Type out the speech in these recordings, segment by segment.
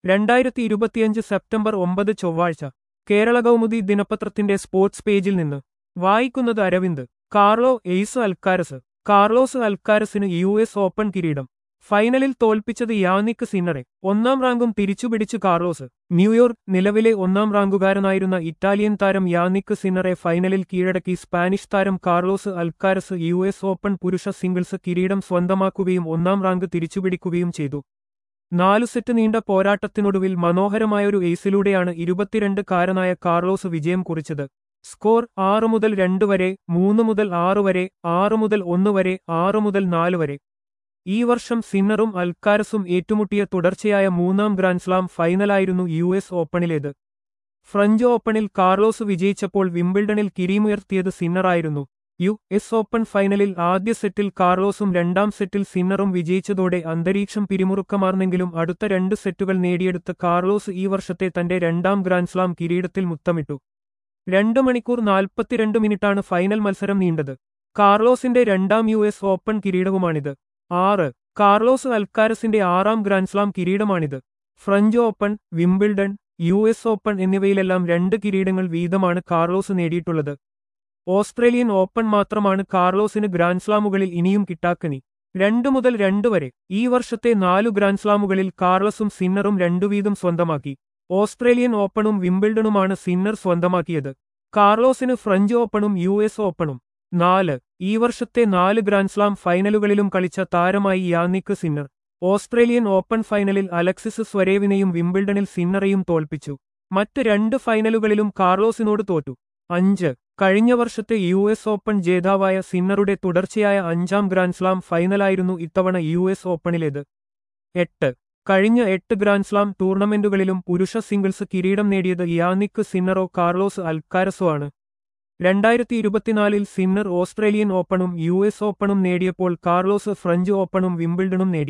രണ്ടായിരത്തി ഇരുപത്തിയഞ്ച് സെപ്റ്റംബർ ഒമ്പത് ചൊവ്വാഴ്ച കേരള കൗമുദി ദിനപത്രത്തിന്റെ സ്പോർട്സ് പേജിൽ നിന്ന് വായിക്കുന്നത് Aravind Carlos Alcaraz Carlos അൽക്കാരസിന് യു എസ് ഓപ്പൺ കിരീടം ഫൈനലിൽ തോൽപ്പിച്ചത് യാനിക് സിന്നറെ ഒന്നാം റാങ്കും തിരിച്ചുപിടിച്ചു കാർലോസ് ന്യൂയോർക്ക് നിലവിലെ ഒന്നാം റാങ്കുകാരനായിരുന്ന ഇറ്റാലിയൻ താരം യാനിക് സിന്നറെ ഫൈനലിൽ കീഴടക്കി സ്പാനിഷ് താരം Carlos Alcaraz U S Open പുരുഷ സിംഗിൾസ് കിരീടം സ്വന്തമാക്കുകയും ഒന്നാം റാങ്ക് തിരിച്ചുപിടിക്കുകയും ചെയ്തു നാലു സെറ്റ് നീണ്ട പോരാട്ടത്തിനൊടുവിൽ മനോഹരമായൊരു എയ്സിലൂടെയാണ് ഇരുപത്തിരണ്ട് കാരനായ കാർലോസ് വിജയം കുറിച്ചത് സ്കോർ ആറ് മുതൽ രണ്ട് വരെ മൂന്ന് മുതൽ ആറ് വരെ ആറ് മുതൽ ഒന്ന് വരെ ആറ് മുതൽ നാല് വരെ ഈ വർഷം സിന്നറും അൽക്കാരസും ഏറ്റുമുട്ടിയ തുടർച്ചയായ മൂന്നാം ഗ്രാൻഡ്സ്ലാം ഫൈനലായിരുന്നു യു എസ് ഓപ്പണിലേത് ഫ്രഞ്ച് ഓപ്പണിൽ കാർലോസ് വിജയിച്ചപ്പോൾ വിംബിൾഡണിൽ കിരീമുയർത്തിയത് സിന്നറായിരുന്നു യു എസ് ഓപ്പൺ ഫൈനലിൽ ആദ്യ സെറ്റിൽ കാർലോസും രണ്ടാം സെറ്റിൽ സിന്നറും വിജയിച്ചതോടെ അന്തരീക്ഷം പിരിമുറുക്കമാർന്നെങ്കിലും അടുത്ത രണ്ട് സെറ്റുകൾ നേടിയെടുത്ത കാർലോസ് ഈ വർഷത്തെ തന്റെ രണ്ടാം ഗ്രാൻഡ്സ്ലാം കിരീടത്തിൽ മുത്തമിട്ടു രണ്ട് മണിക്കൂർ നാൽപ്പത്തിരണ്ട് മിനിറ്റാണ് ഫൈനൽ മത്സരം നീണ്ടത് കാർലോസിന്റെ രണ്ടാം യു എസ് ഓപ്പൺ കിരീടവുമാണിത് ആറ് കാർലോസ് അൽക്കാരസിന്റെ ആറാം ഗ്രാൻഡ്സ്ലാം കിരീടമാണിത് French Open Wimbledon U S Open എന്നിവയിലെല്ലാം രണ്ട് കിരീടങ്ങൾ വീതമാണ് കാർലോസ് നേടിയിട്ടുള്ളത് ഓസ്ട്രേലിയൻ ഓപ്പൺ മാത്രമാണ് കാർലോസിന് ഗ്രാൻഡ്സ്ലാമുകളിൽ ഇനിയും കിട്ടാക്കനി രണ്ടു മുതൽ രണ്ട് വരെ ഈ വർഷത്തെ നാലു ഗ്രാൻഡ്സ്ലാമുകളിൽ കാർലസും സിന്നറും രണ്ടു വീതം സ്വന്തമാക്കി ഓസ്ട്രേലിയൻ ഓപ്പണും വിംബിൾഡണുമാണ് സിന്നർ സ്വന്തമാക്കിയത് കാർലോസിന് ഫ്രഞ്ച് ഓപ്പണും യു എസ് ഓപ്പണും നാല് ഈ വർഷത്തെ നാല് ഗ്രാൻഡ്സ്ലാം ഫൈനലുകളിലും കളിച്ച താരമായി യാനിക് സിന്നർ ഓസ്ട്രേലിയൻ ഓപ്പൺ ഫൈനലിൽ അലക്സിസ് സ്വരേവിനെയും വിംബിൾഡണിൽ സിന്നറെയും തോൽപ്പിച്ചു മറ്റ് രണ്ട് ഫൈനലുകളിലും കാർലോസിനോട് തോറ്റു അഞ്ച് കഴിഞ്ഞ വർഷത്തെ യു എസ് ഓപ്പൺ ജേതാവായ സിന്നറുടെ തുടർച്ചയായ അഞ്ചാം ഗ്രാൻഡ്സ്ലാം ഫൈനലായിരുന്നു ഇത്തവണ യു എസ് ഓപ്പണിലേത് എട്ട് കഴിഞ്ഞ എട്ട് ഗ്രാൻഡ്സ്ലാം ടൂർണമെന്റുകളിലും പുരുഷ സിംഗിൾസ് കിരീടം നേടിയത് യാനിക് സിന്നറോ കാർലോസ് അൽക്കാരസോ ആണ് രണ്ടായിരത്തി ഇരുപത്തിനാലിൽ സിന്നർ ഓസ്ട്രേലിയൻ ഓപ്പണും യു എസ് ഓപ്പണും നേടിയപ്പോൾ കാർലോസ് ഫ്രഞ്ച് ഓപ്പണും വിംബിൾഡണും നേടി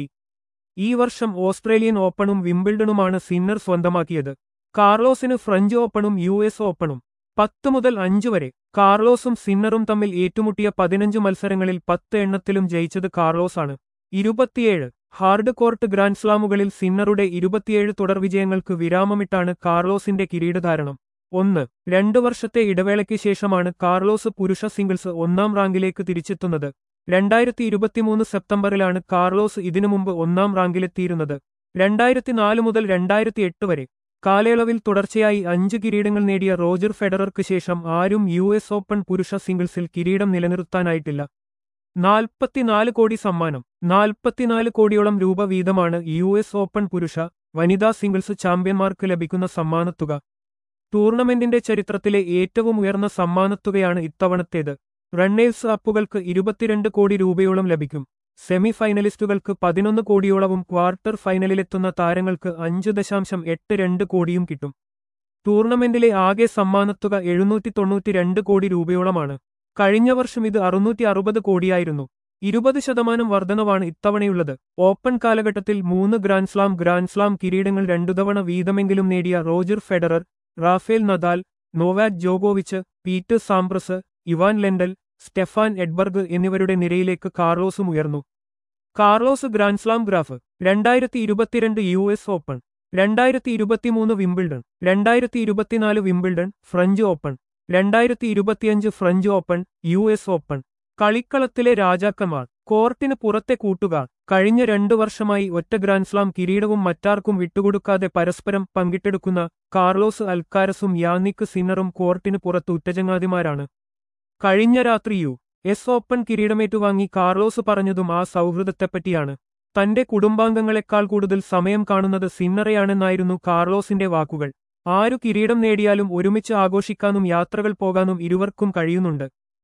ഈ വർഷം ഓസ്ട്രേലിയൻ ഓപ്പണും വിംബിൾഡണുമാണ് സിന്നർ സ്വന്തമാക്കിയത് കാർലോസിന് ഫ്രഞ്ച് ഓപ്പണും യു എസ് ഓപ്പണും പത്ത് മുതൽ അഞ്ച് വരെ കാർലോസും സിന്നറും തമ്മിൽ ഏറ്റുമുട്ടിയ പതിനഞ്ച് മത്സരങ്ങളിൽ പത്ത് എണ്ണത്തിലും ജയിച്ചത് കാർലോസാണ് ഇരുപത്തിയേഴ് ഹാർഡ് കോർട്ട് ഗ്രാൻഡ്സ്ലാമുകളിൽ സിന്നറുടെ ഇരുപത്തിയേഴ് തുടർ വിജയങ്ങൾക്ക് വിരാമമിട്ടാണ് കാർലോസിന്റെ കിരീടധാരണം ഒന്ന് രണ്ടു വർഷത്തെ ഇടവേളയ്ക്ക് ശേഷമാണ് കാർലോസ് പുരുഷ സിംഗിൾസ് ഒന്നാം റാങ്കിലേക്ക് തിരിച്ചെത്തുന്നത് രണ്ടായിരത്തി ഇരുപത്തിമൂന്ന് സെപ്റ്റംബറിലാണ് കാർലോസ് ഇതിനു മുമ്പ് ഒന്നാം റാങ്കിലെത്തിയിരുന്നത് രണ്ടായിരത്തി നാല് മുതൽ രണ്ടായിരത്തി എട്ട് വരെ കാലയളവിൽ തുടർച്ചയായി അഞ്ച് കിരീടങ്ങൾ നേടിയ റോജർ ഫെഡറർക്ക് ശേഷം ആരും യു എസ് ഓപ്പൺ പുരുഷ സിംഗിൾസിൽ കിരീടം നിലനിർത്താനായിട്ടില്ല നാൽപ്പത്തിനാല് കോടി സമ്മാനം നാൽപ്പത്തിനാല് കോടിയോളം രൂപ വീതമാണ് യു എസ് ഓപ്പൺ പുരുഷ വനിതാ സിംഗിൾസ് ചാമ്പ്യന്മാർക്ക് ലഭിക്കുന്ന സമ്മാനത്തുക ടൂർണമെന്റിന്റെ ചരിത്രത്തിലെ ഏറ്റവും ഉയർന്ന സമ്മാനത്തുകയാണ് ഇത്തവണത്തേത് റണ്ണേഴ്സ് അപ്പുകൾക്ക് ഇരുപത്തിരണ്ട് കോടി രൂപയോളം ലഭിക്കും സെമി ഫൈനലിസ്റ്റുകൾക്ക് പതിനൊന്ന് കോടിയോളവും ക്വാർട്ടർ ഫൈനലിലെത്തുന്ന താരങ്ങൾക്ക് അഞ്ച് ദശാംശം എട്ട് രണ്ട് കോടിയും കിട്ടും ടൂർണമെന്റിലെ ആകെ സമ്മാനത്തുക എഴുന്നൂറ്റി തൊണ്ണൂറ്റിരണ്ട് കോടി രൂപയോളമാണ് കഴിഞ്ഞ വർഷം ഇത് അറുന്നൂറ്റി അറുപത് കോടിയായിരുന്നു ഇരുപത് ശതമാനം വർധനവാണ് ഇത്തവണയുള്ളത് ഓപ്പൺ കാലഘട്ടത്തിൽ മൂന്ന് ഗ്രാൻഡ്സ്ലാം ഗ്രാൻഡ്സ്ലാം കിരീടങ്ങൾ രണ്ടു തവണ വീതമെങ്കിലും നേടിയ Roger Federer Rafael Nadal Novak ജോഗോവിച്ച് Peter Sampras Ivan Lendl Stefan Edberg എന്നിവരുടെ നിരയിലേക്ക് കാർലോസും ഉയർന്നു കാർലോസ് ഗ്രാൻഡ്സ്ലാം ഗ്രാഫ് രണ്ടായിരത്തി ഇരുപത്തിരണ്ട് യു എസ് ഓപ്പൺ രണ്ടായിരത്തി ഇരുപത്തിമൂന്ന് വിംബിൾഡൺ രണ്ടായിരത്തി ഇരുപത്തിനാല് വിംബിൾഡൺ ഫ്രഞ്ച് ഓപ്പൺ രണ്ടായിരത്തി ഇരുപത്തിയഞ്ച് French Open U S Open കളിക്കളത്തിലെ രാജാക്കന്മാർ കോർട്ടിന് പുറത്തെ കൂട്ടുകാർ കഴിഞ്ഞ രണ്ടു വർഷമായി ഒറ്റ ഗ്രാൻഡ്സ്ലാം കിരീടവും മറ്റാർക്കും വിട്ടുകൊടുക്കാതെ പരസ്പരം പങ്കിട്ടെടുക്കുന്ന കാർലോസ് അൽക്കാരസും യാനിക് സിന്നറും കോർട്ടിന് പുറത്ത് ഉറ്റചങ്ങാതിമാരാണ് കഴിഞ്ഞ രാത്രി യു എസ് ഓപ്പൺ കിരീടമേറ്റുവാങ്ങി കാർലോസ് പറഞ്ഞതും ആ സൗഹൃദത്തെപ്പറ്റിയാണ് തന്റെ കുടുംബാംഗങ്ങളെക്കാൾ കൂടുതൽ സമയം കാണുന്നത് സിന്നറയാണെന്നായിരുന്നു കാർലോസിന്റെ വാക്കുകൾ ആരു കിരീടം നേടിയാലും ഒരുമിച്ച് ആഘോഷിക്കാനും യാത്രകൾ പോകാനും ഇരുവർക്കും കഴിയുന്നുണ്ട്